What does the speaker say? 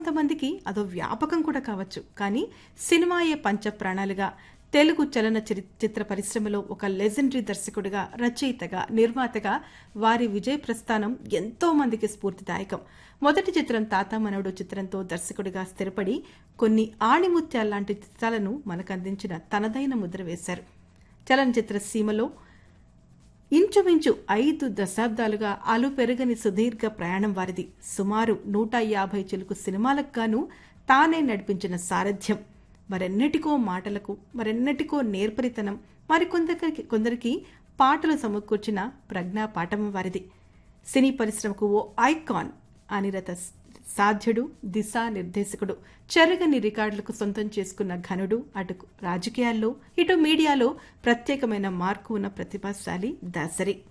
కొంతమందికి అదో వ్యాపకం కూడా కావచ్చు కానీ సినిమాయే పంచ ప్రాణాలుగా తెలుగు చలన చరి- చిత్ర పరిశ్రమలో ఒక లెజెండరీ దర్శకుడిగా రచయితగా నిర్మాతగా వారి విజయ ప్రస్థానం ఎంతో మందికి స్ఫూర్తిదాయకం మొదటి చిత్రం తాత మనవడు చిత్రంతో దర్శకుడిగా స్థిరపడి కొన్ని ఆణిముత్యాల్లాంటి చిత్రాలను మనకు అందించిన తనదైన ముద్ర వేశారు చలనచిత్ర సీమలో ఇంచుమించు ఐదు దశాబ్దాలుగా అలు పెరగని సుదీర్ఘ ప్రయాణం వారిది సుమారు నూట యాభై చిలుకు సినిమాలకు గాను తానే నడిపించిన సారథ్యం మరెన్నటికో మాటలకు మరెన్నటికో నేర్పరితనం మరికొందరికి కొందరికి పాటలు సమకూర్చిన ప్రజ్ఞా పాఠం వారిది సినీ పరిశ్రమకు ఓ ఐకాన్ అనిరత సాధ్యుడు దిశా నిర్దేశకుడు చెరగని రికార్డులకు సొంతం చేసుకున్న ఘనుడు అటు రాజకీయాల్లో ఇటు మీడియాలో ప్రత్యేకమైన మార్కు ఉన్న ప్రతిభాశాలి దాసరి